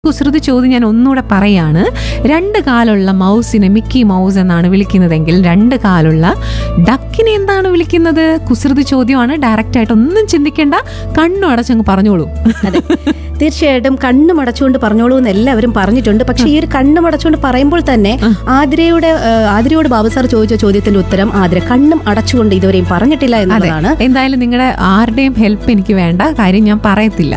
കുസൃതി ചോദ്യം ഞാൻ ഒന്നുകൂടെ പറയാണ് രണ്ട് കാലുള്ള മൗസിനെ മിക്കി മൗസ് എന്നാണ് വിളിക്കുന്നതെങ്കിൽ രണ്ട് കാലുള്ള ഡക്കിനെ എന്താണ് വിളിക്കുന്നത് കുസൃതി ചോദ്യമാണ് ഡയറക്റ്റ് ആയിട്ട് ഒന്നും ചിന്തിക്കേണ്ട കണ്ണു അടച്ചങ്ങ് പറഞ്ഞോളൂ അതെ തീർച്ചയായിട്ടും കണ്ണും അടച്ചുകൊണ്ട് പറഞ്ഞോളൂ എന്ന് എല്ലാവരും പറഞ്ഞിട്ടുണ്ട് പക്ഷെ ഈ ഒരു കണ്ണും അടച്ചുകൊണ്ട് പറയുമ്പോൾ തന്നെ ആതിരയുടെ ആ, ആതിരയോട് ബാബു സാർ ചോദിച്ച ചോദ്യത്തിന്റെ ഉത്തരം ആതിര കണ്ണും അടച്ചുകൊണ്ട് ഇതുവരെയും പറഞ്ഞിട്ടില്ല അതെ എന്നുള്ളതാണ് എന്തായാലും നിങ്ങളുടെ ആരുടെയും ഹെൽപ്പ് എനിക്ക് വേണ്ട കാര്യം ഞാൻ പറയത്തില്ല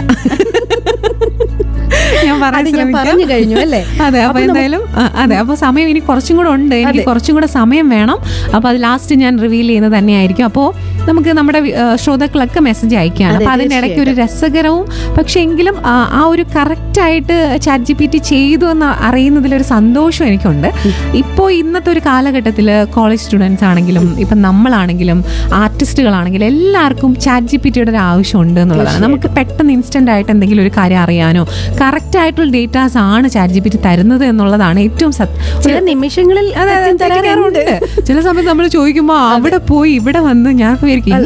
ഞാൻ പറയാൻ അത് ഞാൻ ശ്രമിക്കാം. പറഞ്ഞു കഴിഞ്ഞു അല്ലേ അതെ അപ്പൊ എന്തായാലും ആ, അതെ അപ്പൊ സമയം ഇനി കുറച്ചും കൂടെ ഉണ്ട് എനിക്ക് കുറച്ചും കൂടെ സമയം വേണം അപ്പൊ അത് ലാസ്റ്റ് ഞാൻ റിവീൽ ചെയ്യുന്നത് തന്നെയായിരിക്കും അപ്പോൾ നമുക്ക് നമ്മുടെ വി- ആ, ശ്രോതാക്കളൊക്കെ മെസ്സേജ് അയക്കുകയാണ് അതെ, അപ്പൊ അതിന്റെ ഇടയ്ക്ക് ഒരു രസകരവും പക്ഷെ എങ്കിലും ആ, ആ ഒരു കറക്റ്റ് ആയിട്ട് ചാറ്റ് ജി പി ടി ചെയ്തു എന്ന് അറിയുന്നതിൽ ഒരു സന്തോഷം എനിക്കുണ്ട് ഇപ്പോൾ ഇന്നത്തെ ഒരു കാലഘട്ടത്തിൽ കോളേജ് സ്റ്റുഡൻസ് ആണെങ്കിലും ഇപ്പം നമ്മളാണെങ്കിലും ആർട്ടിസ്റ്റുകളാണെങ്കിലും എല്ലാവർക്കും ചാറ്റ് ജി പി ടിയുടെ ഒരു ആവശ്യമുണ്ട് എന്നുള്ളതാണ് നമുക്ക് പെട്ടെന്ന് ഇൻസ്റ്റന്റ് ആയിട്ട് എന്തെങ്കിലും ഒരു കാര്യം അറിയാനോ കറക്റ്റ് ആയിട്ടുള്ള ഡേറ്റാസ് ആണ് ചാറ്റ് ജി പി ടി തരുന്നത് എന്നുള്ളതാണ് ഏറ്റവും സത്യം ചില നിമിഷങ്ങളിൽ അതെ, അതെ, സത്യം തരാറുണ്ട് തരാറുണ്ട്. ചില സമയത്ത് നമ്മൾ ചോദിക്കുമ്പോ അവിടെ പോയി ഇവിടെ വന്ന് ഞാൻ വിചാരിക്കും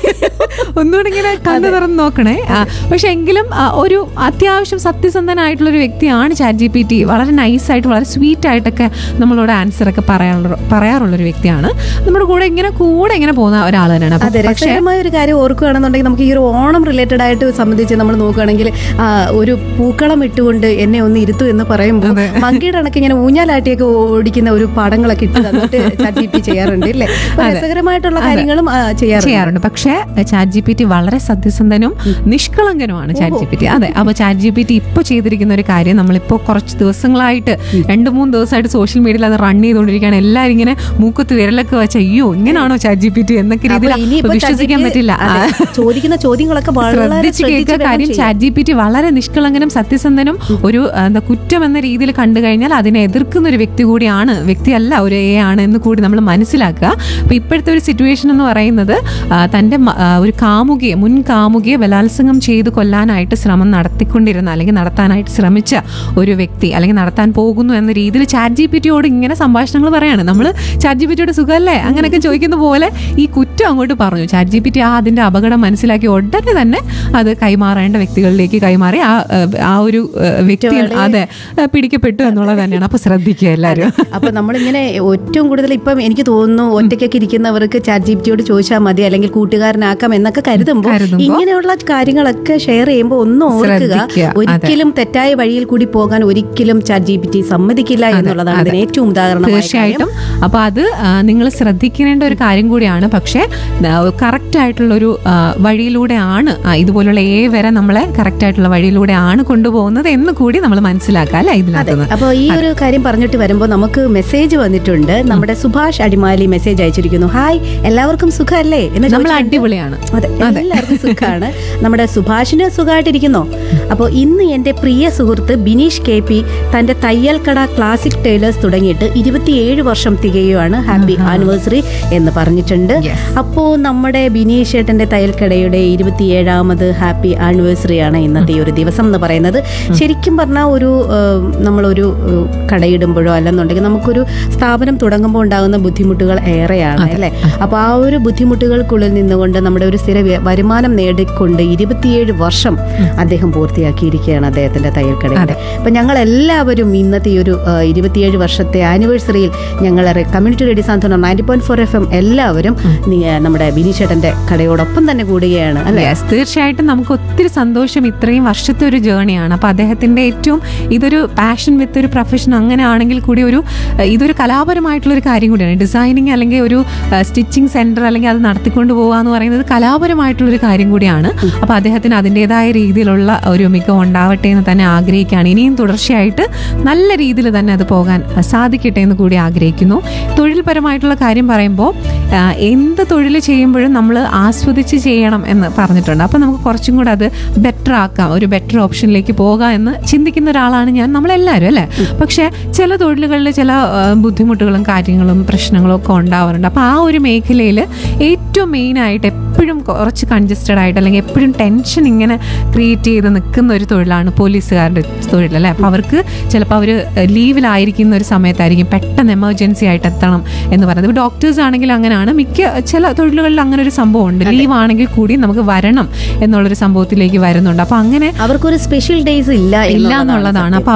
ഒന്നുകൂടെ ഇങ്ങനെ കണ്ണു തുറന്ന് നോക്കണേ ആ, പക്ഷെ എങ്കിലും ആ, ഒരു അത്യാവശ്യം സത്യസന്ധനായിട്ടുള്ള ഒരു വ്യക്തിയാണ് ചാറ്റ് ജി പി ടി വളരെ നൈസായിട്ട് വളരെ സ്വീറ്റ് ആയിട്ടൊക്കെ നമ്മളോട് ആൻസർ ഒക്കെ പറയാറുള്ള പറയാറുള്ള ഒരു വ്യക്തിയാണ് നമ്മുടെ കൂടെ ഇങ്ങനെ കൂടെ ഇങ്ങനെ പോകുന്ന ഒരാൾ തന്നെയാണ് അപ്പൊ അതെ പക്ഷേ രസകരമായ ഒരു കാര്യം ഓർക്കുകയാണെന്നുണ്ടെങ്കിൽ നമുക്ക് ഈ ഒരു ഓണം റിലേറ്റഡ് ആയിട്ട് സംബന്ധിച്ച് നമ്മൾ നോക്കുകയാണെങ്കിൽ ആ, ഒരു പൂക്കളം ഇട്ടുകൊണ്ട് എന്നെ ഒന്ന് ഇരുത്തു എന്ന് പറയുമ്പോൾ മങ്കിയുടെ കണക്ക് ഇങ്ങനെ ഊഞ്ഞാലാട്ടിയൊക്കെ ഓടിക്കുന്ന ഒരു പടങ്ങളൊക്കെ ഇട്ട് തന്നിട്ട് ചാറ്റ് ജി പി ചെയ്യാറുണ്ട് ഇല്ലേ അപ്പൊ രസകരമായിട്ടുള്ള കാര്യങ്ങളും ആ, ചെയ്യാറുണ്ട് ചെയ്യാറുണ്ട് പക്ഷേ ചാറ്റ് ജി പി ടി വളരെ സത്യസന്ധനും നിഷ്കളങ്കനുമാണ് ചാറ്റ് ജി പി ടി അതെ അപ്പൊ ചാറ്റ് ജി പി ടി ഇപ്പൊ ചെയ്തിരിക്കുന്ന ഒരു കാര്യം നമ്മളിപ്പോ കുറച്ച് ദിവസങ്ങളായിട്ട് രണ്ട് മൂന്ന് ദിവസമായിട്ട് സോഷ്യൽ മീഡിയയിൽ അത് റൺ ചെയ്തുകൊണ്ടിരിക്കുകയാണ് എല്ലാവരും ഇങ്ങനെ മൂക്കത്ത് വിരലൊക്കെ വെച്ച അയ്യോ ഇങ്ങനാണോ ചാറ്റ് ജി പി ടി എന്നൊക്കെ രീതിയിൽ അപ്പൊ ഇനിയിപ്പോ വിശ്വസിക്കാൻ ചാറ്റ് പറ്റില്ല ആ. അതെ, ചോദിക്കുന്ന ചോദ്യങ്ങളൊക്കെ വളരെ ശ്രദ്ധിച്ച് ശ്രദ്ധിച്ച് കേൾക്കുക വേണം കാര്യം ചെയ്യാൻ. ചാറ്റ് ജി പി ടി വളരെ നിഷ്കളങ്കനും സത്യസന്ധനും ഒരു ആ, എന്താ കുറ്റം എന്ന രീതിയിൽ കണ്ടു കഴിഞ്ഞാൽ അതിനെ എതിർക്കുന്ന ഒരു വ്യക്തി കൂടിയാണ് വ്യക്തിയല്ല ഒരു എ ആണ് എന്ന് കൂടി നമ്മൾ മനസ്സിലാക്കുക അപ്പൊ ഇപ്പോഴത്തെ ഒരു സിറ്റുവേഷൻ എന്ന് പറയുന്നത് ആ, തന്റെ മ- ആ, ഒരു കാമുകിയെ മുൻ കാമുകിയെ ബലാത്സംഗം ചെയ്ത് കൊല്ലാനായിട്ട് ശ്രമം നടത്തിക്കൊണ്ടിരുന്ന അല്ലെങ്കിൽ നടത്താനായിട്ട് ശ്രമിച്ച ഒരു വ്യക്തി അല്ലെങ്കിൽ നടത്താൻ പോകുന്നു എന്ന രീതിയിൽ ചാറ്റ് ജി പി ടിയോട് ഇങ്ങനെ സംഭാഷണങ്ങൾ പറയാണ് നമ്മൾ ചാറ്റ് ജി പി ടിയോട് സുഖമല്ലേ അങ്ങനെയൊക്കെ ചോദിക്കുന്ന പോലെ ഈ കുറ്റം അങ്ങോട്ട് പറഞ്ഞു ചാറ്റ് ജി പി ടി ആ അതിന്റെ അപകടം മനസ്സിലാക്കി ഉടനെ തന്നെ അത് കൈമാറേണ്ട വ്യക്തികളിലേക്ക് കൈമാറി ആ ഏഹ്, ആ ഒരു ഏഹ്, വ്യക്തി അതെ ഏഹ്, പിടിക്കപ്പെട്ടു എന്നുള്ളത് തന്നെയാണ് അപ്പൊ ശ്രദ്ധിക്കുക എല്ലാവരും അപ്പൊ നമ്മളിങ്ങനെ ഏറ്റവും കൂടുതൽ ഇപ്പം എനിക്ക് തോന്നുന്നു ഒറ്റയ്ക്കൊക്കെ ഇരിക്കുന്നവർക്ക് ചാറ്റ് ജി ടിയോട് ചോദിച്ചാൽ മതി അല്ലെങ്കിൽ കൂട്ടുകാരനാക്കാം എന്നൊക്കെ കരുതുമ്പോൾ കരുതുമ്പോ ഇങ്ങനെയുള്ള കാര്യങ്ങളൊക്കെ ഷെയർ ചെയ്യുമ്പോൾ ഒന്ന് ഓർക്കുക ശ്രദ്ധിക്കുക. അതെ. ഒരിക്കലും തെറ്റായ വഴിയിൽ കൂടി പോകാൻ ഒരിക്കലും ചാറ്റ് ജി പി ടി സമ്മതിക്കില്ല എന്നുള്ളതാണ് ഇതിന് ഏറ്റവും ഉദാഹരണമായ കാര്യം. തീർച്ചയായിട്ടും അപ്പൊ അത് നിങ്ങൾ ശ്രദ്ധിക്കേണ്ട ഒരു കാര്യം കൂടിയാണ് പക്ഷേ കറക്റ്റ് ആയിട്ടുള്ള ഒരു ആ, വഴിയിലൂടെയാണ് ആ, ഇതുപോലുള്ള ഏ വരെ നമ്മളെ കറക്റ്റ് ആയിട്ടുള്ള വഴിയിലൂടെയാണ് കൊണ്ടുപോകുന്നത് എന്ന് കൂടി നമ്മൾ മനസ്സിലാക്കുക അല്ലെ ഇതിനകത്ത് നിന്ന് അപ്പോൾ ഈ ഒരു കാര്യം പറഞ്ഞിട്ട് വരുമ്പോൾ നമുക്ക് മെസ്സേജ് വന്നിട്ടുണ്ട് നമ്മുടെ സുഭാഷ് അടിമാലി മെസ്സേജ് അയച്ചിരിക്കുന്നു ഹായ് എല്ലാവർക്കും സുഖമല്ലേ എന്ന് നമ്മൾ ചോദിച്ചിട്ടുണ്ട്. അടിപൊളിയാണ് അതെ എല്ലാവർക്കും സുഖമാണ് നമ്മുടെ സുഭാഷിന് സുഖമായിട്ടിരിക്കുന്നോ അപ്പോൾ ഇന്ന് എൻ്റെ പ്രിയ സുഹൃത്ത് ബിനീഷ് കെ പി തൻ്റെ തയ്യൽക്കട ക്ലാസിക് ടൈലേഴ്സ് തുടങ്ങിയിട്ട് ഇരുപത്തിയേഴ് വർഷം തികയുവാണ് ഹാപ്പി ആനിവേഴ്സറി എന്ന് പറഞ്ഞിട്ടുണ്ട് Yes. അപ്പോൾ നമ്മുടെ ബിനീഷ് ഏട്ടൻ്റെ തയ്യൽക്കടയുടെ ഇരുപത്തിയേഴാമത് ഹാപ്പി ആനിവേഴ്സറി ആണ് ഇന്നത്തെ ഈ ഒരു ദിവസം എന്ന് പറയുന്നത് ശരിക്കും പറഞ്ഞാൽ ഒരു ഏഹ്, നമ്മളൊരു ഏഹ്, കടയിടുമ്പോഴോ അല്ലെന്നുണ്ടെങ്കിൽ നമുക്കൊരു സ്ഥാപനം തുടങ്ങുമ്പോൾ ഉണ്ടാകുന്ന ബുദ്ധിമുട്ടുകൾ ഏറെയാണ് അല്ലേ അപ്പോൾ ആ ഒരു ബുദ്ധിമുട്ടുകൾക്കുള്ളിൽ നിന്നുകൊണ്ട് നമ്മുടെ ഒരു സ്ഥിര വ്യ- വരുമാനം നേടിക്കൊണ്ട് ഇരുപത്തിയേഴ് വർഷം അദ്ദേഹം പൂർത്തിയാക്കിയിരിക്കുകയാണ് അദ്ദേഹത്തിന്റെ തയ്യൽക്കടയുടെ അപ്പം ഞങ്ങൾ എല്ലാവരും ഇന്നത്തെ ഈ ഒരു ഏഹ്, ഇരുപത്തിയേഴ് വർഷത്തെ ആനിവേഴ്സറിയിൽ ഞങ്ങൾ community radio Santhwanam ninety point four F M എല്ലാവരും നി- നമ്മുടെ ബിനീഷേട്ടന്റെ കടയോടൊപ്പം തന്നെ കൂടുകയാണ് അല്ലെ യെസ് തീർച്ചയായിട്ടും നമുക്ക് ഒത്തിരി സന്തോഷം ഇത്രയും വർഷത്തെ ഒരു ജേണിയാണ് അപ്പൊ അദ്ദേഹത്തിന്റെ ഏറ്റവും ഇതൊരു പാഷൻ വിത്ത് ഒരു പ്രൊഫഷൻ അങ്ങനെ ആണെങ്കിൽ കൂടി ഒരു ഏഹ്, ഇതൊരു കലാപരമായിട്ടുള്ള ഒരു കാര്യം കൂടിയാണ് ഡിസൈനിങ് അല്ലെങ്കിൽ ഒരു സ്റ്റിച്ചിങ് സെന്റർ അല്ലെങ്കിൽ അത് നടത്തിക്കൊണ്ട് പോകുക എന്ന് പറയുന്നത് കലാപരമായിട്ടുള്ള ഒരു കാര്യം കൂടിയാണ് അപ്പൊ അദ്ദേഹത്തിന് അതിൻ്റെതായ രീതിയിലുള്ള ഒരു മികവ് ഉണ്ടാവട്ടെ എന്ന് തന്നെ ആഗ്രഹിക്കുകയാണ് ഇനിയും തുടർച്ചയായിട്ട് നല്ല രീതിയിൽ തന്നെ അത് പോകാൻ അഹ്, സാധിക്കട്ടെ എന്ന് കൂടി ആഗ്രഹിക്കുന്നു തൊഴിൽപരമായിട്ടുള്ള കാര്യം പറയുമ്പോൾ ആഹ്, എന്ത് തൊഴിൽ ചെയ്യുമ്പോഴും നമ്മൾ ആസ്വദിച്ച് ചെയ്യണം എന്ന് പറഞ്ഞിട്ടുണ്ട് അപ്പം നമുക്ക് കുറച്ചും കൂടെ അത് ബെറ്റർ ആക്കാം ഒരു ബെറ്റർ ഓപ്ഷനിലേക്ക് പോകാം എന്ന് ചിന്തിക്കുന്ന ഒരാളാണ് ഞാൻ നമ്മളെല്ലാവരും അല്ലേ പക്ഷേ ചില തൊഴിലുകളിൽ ചില ആഹ്, ബുദ്ധിമുട്ടുകളും കാര്യങ്ങളും പ്രശ്നങ്ങളും ഒക്കെ ഉണ്ടാവാറുണ്ട് അപ്പോൾ ആ ഒരു മേഖലയിൽ ഏറ്റവും മെയിനായിട്ട് എപ്പോഴും കുറച്ച് കൺജസ്റ്റഡ് ആയിട്ട് അല്ലെങ്കിൽ എപ്പോഴും ടെൻഷൻ ഇങ്ങനെ ക്രിയേറ്റ് ചെയ്ത് നിൽക്കുന്ന ഒരു തൊഴിലാണ് പോലീസുകാരുടെ തൊഴിൽ അല്ലേ അപ്പോൾ അവർക്ക് ചിലപ്പോൾ അവർ ലീവിലായിരിക്കുന്ന ഒരു സമയത്തായിരിക്കും പെട്ടെന്ന് എമർജൻസി ആയിട്ട് എത്തണം എന്ന് പറയുന്നത് ഇപ്പോൾ ഡോക്ടേഴ്സ് ആണെങ്കിലും അങ്ങനെയാണ് മിക്ക ചില തൊഴിലുകളിൽ അങ്ങനെ ഒരു സംഭവം ഉണ്ട് ലീവ് ആണെങ്കിൽ കൂടി നമുക്ക് വരണം എന്നുള്ളൊരു സംഭവത്തിലേക്ക് വരുന്നുണ്ട് അപ്പോൾ അങ്ങനെ അവർക്കൊരു സ്പെഷ്യൽ ഡേയ്സ് ഇല്ല ഇല്ല എന്നുള്ളതാണ് എന്നുള്ളതാണ് സത്യം. അപ്പൊ